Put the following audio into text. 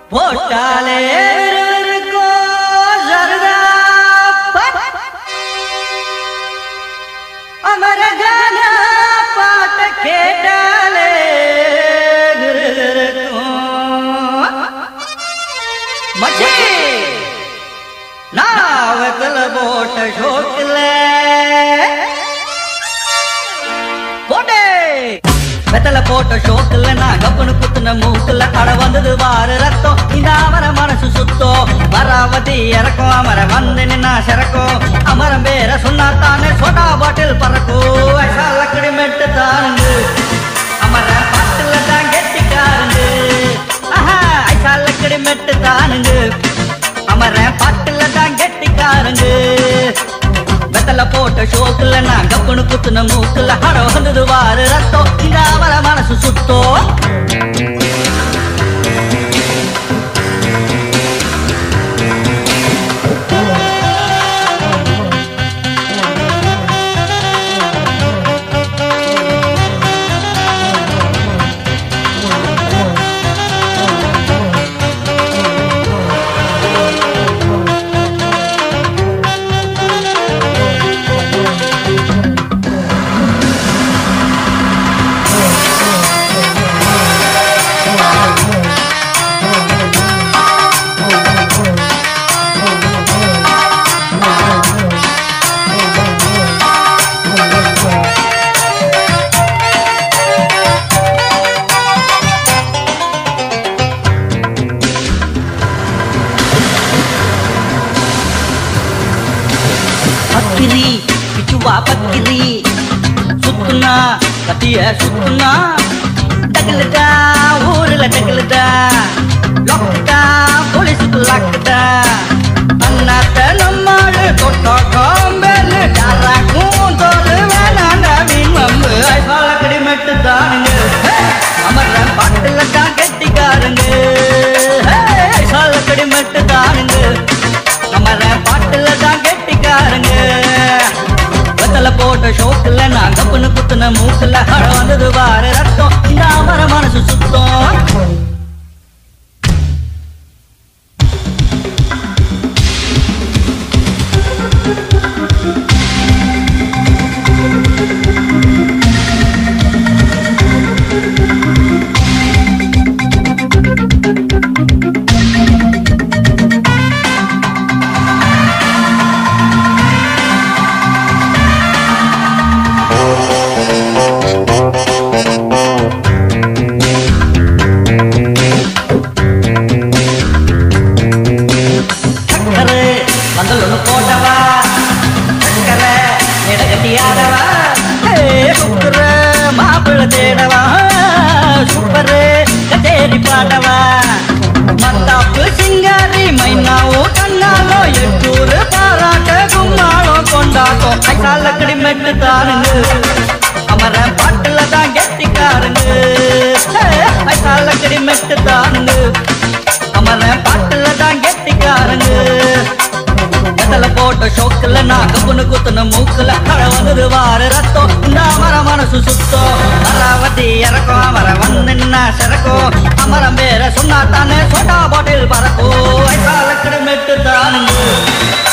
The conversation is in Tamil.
போட்டாலே விறுவிறுக்கும் சரதா பட். அமரகான பாட்ட கேட்டாலே கிறுகிறுக்கும். மச்சி நாவத்துல போட்ட ஷோக்கில் போட்டே வெத்தல போட்ட ஷோக்குல நான் கப்புனு குத்துன மூக்குல அட வந்தது வாரு ரத்தம் இந்த அமர மனசு சுத்தம் வராவதி இறக்கும் அமர வந்து நின்னா சிறக்கும் அமரம் பேர சொன்னா தானே சோடா பாட்டில் பறக்கும் ஐசாலக்கடி மெட்டு தானுங்க அமர பாட்டுல தான் கெட்டிக்காருங்க ஆஹா ஐசாலக்கடி மெட்டு தானுங்க அமர பாட்டுல தான் கெட்டிக்காருங்க வெத்தல போட்ட ஷோக்குல நான் கப்புனு குத்துன மூக்குல அட வந்தது வாரு ரத்தம் இந்த அவர மனசு சுத்தம் பக்கிரி பிச்சுவா பக்கிரி சுத்துனா கத்திய சுத்துனா டகுலுதா ஊருல டகுலுதா லொக்கா போலீஸுக்கு லாக்குதா அண்ணாத்த நம்மாடு தொட்டா காம்பேலு யாராக்கும் தோறு வேணாண்டா மீன் மம்பு ஐசாலக்கடி மெட்டு தானுங்க அமர்ற பாட்டுல தான் கெட்டிக்காருங்க ஐசாலக்கடி மெட்டு தானுங்க அமர பாட்டுல தான் கெட்டிக்காருங்க வெத்தல போட்ட ஷோக்குல நான் கப்புனு குத்துன மூக்குல அழ வந்தது வாரு ரத்தம் இந்த அமர மனசு சுத்தம் சக்கரை வந்தல் ஒண்ணு போட்டவா சக்கரை இடகட்டி ஆடவா சுக்கர மாப்பிள்ள தேடவா சூப்பரு கச்சேரி பாடவா மத்தாப்பு சிங்காரி மைனாவும் கண்ணாலோ எட்டூரு பாராட்ட கும்மாளம் கொண்டாட்டம் ஐசாலக்கடி மெட்டு தாருங்க அமர பாட்டுல தான் கெட்டிக்காருங்க ஐசாலக்கடி மெட்டு தாருங்க அமர பாட்டுல தான் கெட்டிக்காருங்க வெத்தல போட்ட ஷோக்குல நான் கப்புனு குத்துன மூக்குல அழ வந்தது வாரு ரத்தம் இந்த அமர மனசு சுத்தம் அராவதி இறக்கும் அமர வந்து நின்னா சிறக்கும் அமரம் பேர சொன்னா தானே சோட்டா பாட்டில் பறக்கும் ஐசாலக்கடி மெட்டு தானுங்க